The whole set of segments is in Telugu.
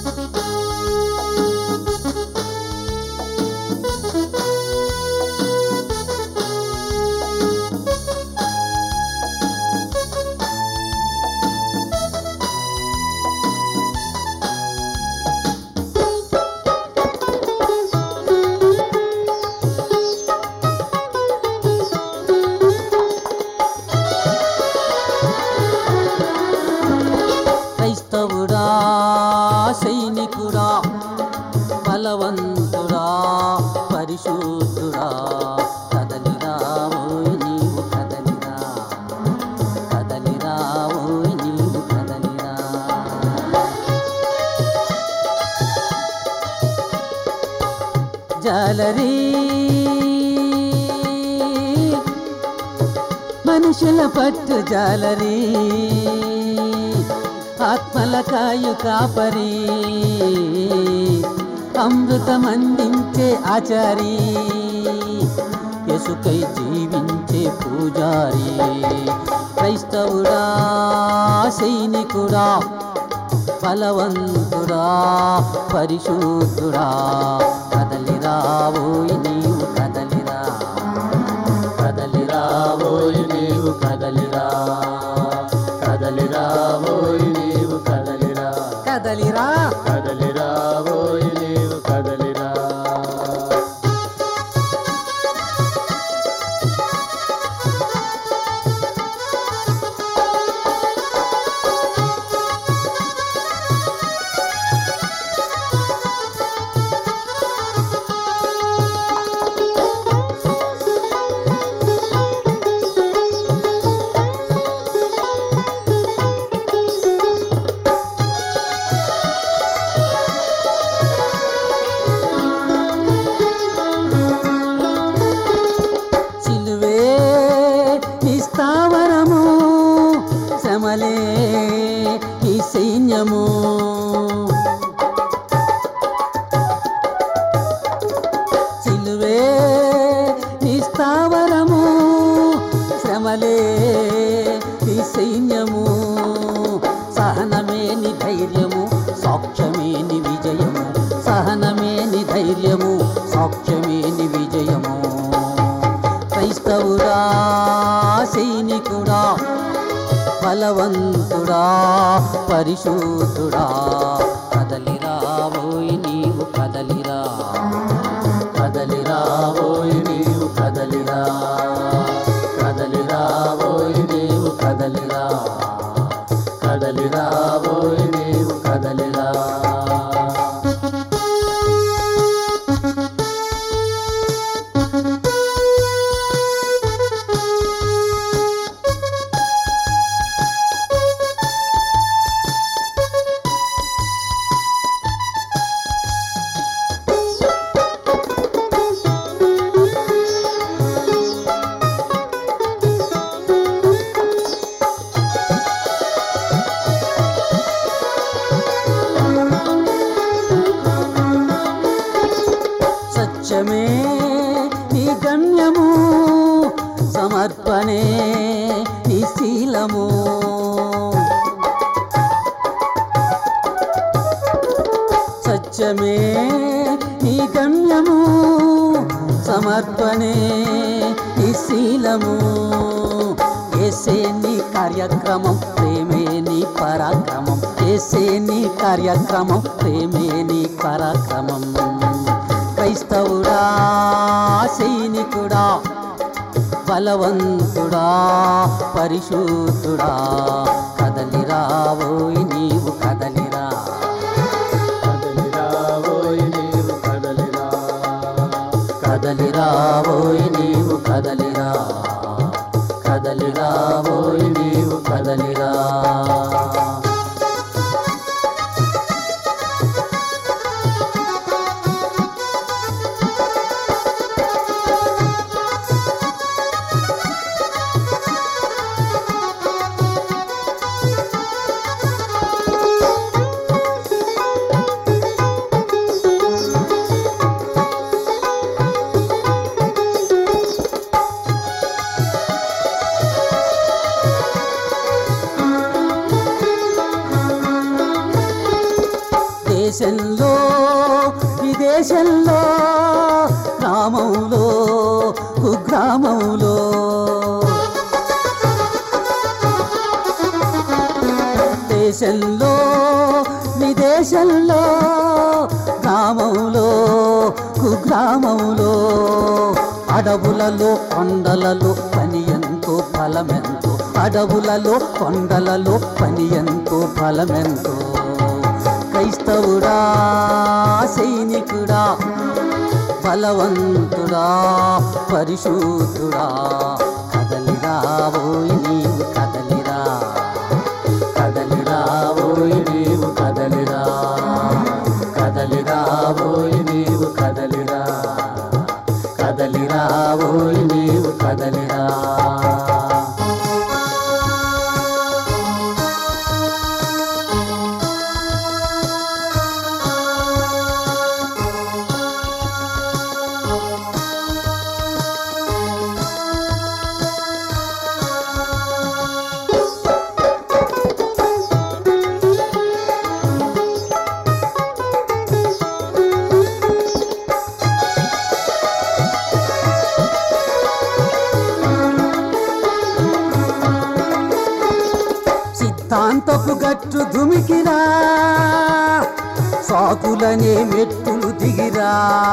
క్రైస్తవుడా సైనికుడా బలవంతుడా పరిశుద్ధుడా కదలిరా ఓయ్ నీవు కదలిరా కదలిరా ఓయ్ నీవు కదలిరా జాలరీ మనుషుల పట్టు జాలరీ ఆత్మల కాయు కాపరి అమృతమందించే ఆచారి ఎసుకై జీవించే పూజారి క్రైస్తవుడా సైనికుడా బలవంతుడా పరిశుద్ధుడా కదలిరా ఓయ్ నీవు కదలిరా కదలిరా ఓయ్ నీవు కదలిరా కదలిరా ఓయ్ నీవు కదలిరా కదలిరా కదలిరా ఓయ్ నీవు కదలిరా సిలువే నీ స్థావరము శ్రమలే నీ సైన్యము సిలువే నీ స్థావరము శ్రమలే నీ సైన్యము సహనమే నీ ధైర్యము సాక్ష్యమే నీ విజయము సహనమే నీ ధైర్యము సాక్ష్యమే నీ విజయము క్రైస్తవుడా సైనికుడా బలవంతుడా పరిశుద్ధుడా కదలిరా ఓయ్ నీవు కదలిరా కదలిరా ఓయ్ నీవు కదలిరా కదలిరా ఓయ్ నీవు కదలిరా కదలిరా ఓయ్ నీవు కదలిరా సత్యమే నీ గమ్యము సమర్పణే నీ శీలము సత్యమే నీ గమ్యము సమర్పణే నీ శీలము ఏసే నీ కార్యక్రమం ప్రేమే నీ పరాక్రమం ఏసే నీ కార్యక్రమం ప్రేమే నీ పరాక్రమం క్రైస్తవుడా సైనికుడా బలవంతుడా పరిశుద్ధుడా కదలిరా ఓయ్ నీవు కదలిరా కదలిరా ఓయ్ నీవు కదలిరా కదలిరా ఓయ్ నీవు కదలిరా కదలిరా ఓయ్ నీవు కదలిరా దేశంలో విదేశంలో గ్రామంలో కుగ్రామంలో దేశంలో విదేశంలో గ్రామంలో కుగ్రామంలో అడవులలో కొండలలో పని ఎంతో ఫలమెంతో అడవులలో కొండలలో పని ఎంతో ఫలమెంతో క్రైస్తవుడా సైనికుడా బలవంతుడా పరిశుద్ధుడా కదలిరా ఓయ్ నీవు కదలిరా కదలిరా ఓయ్ నీవు కదలిరా కదలిరా ఓయ్ నీవు కదలిరా కదలిరా ఓయ్ నీవు కదలిరా సిద్ధాంతపు గట్టు దుమికిరా సాకులనే మెట్టులు దిగిరా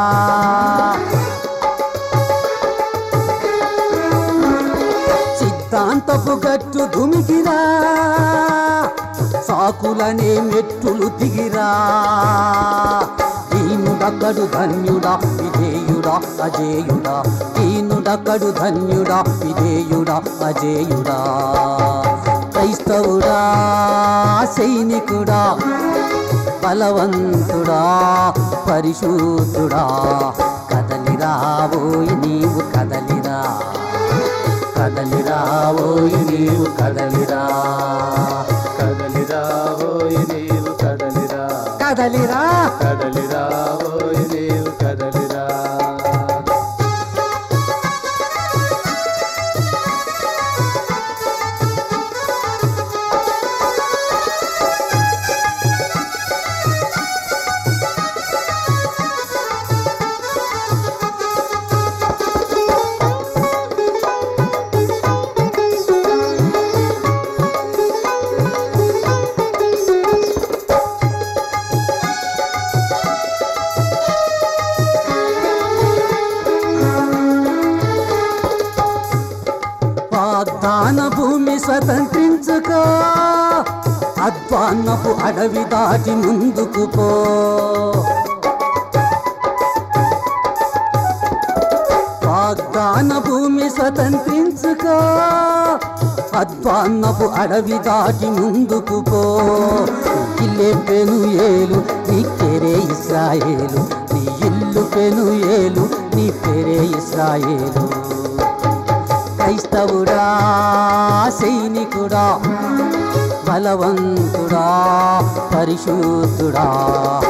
సిద్ధాంతపు గట్టు దుమికిరా సాకులనే మెట్టులు దిగిరా దీనుడక్కడు ధన్యుడా విధేయుడా అజేయుడా దీనుడక్కడు ధన్యుడా విధేయుడా అజేయుడా క్రైస్తవుడా సైనికుడా బలవంతుడా పరిశుద్ధుడా కదలిరా ఓయ్ నీవు కదలిరా కదలిరా ఓయ్ నీవు కదలిరా కదలిరా ఓయ్ నీవు కదలిరా కదలిరా కదలిరా ఓయ్ నీవు కదలిరా వాగ్దాన భూమి స్వతంత్రించుకో అధ్వాన్నపు అడవి దాటి ముందుకు పో వాగ్దాన భూమి స్వతంత్రించుకో అధ్వాన్నపు అడవి దాటి ముందుకు పో ఇల్లే పెను ఏలు నీ పేరే ఇస్రాయేలు నీ ఇల్లు పెను ఏలు నీ పేరే ఇస్రాయేలు క్రైస్తవుడా సైనికుడా బలవంతుడా పరిశుద్ధుడా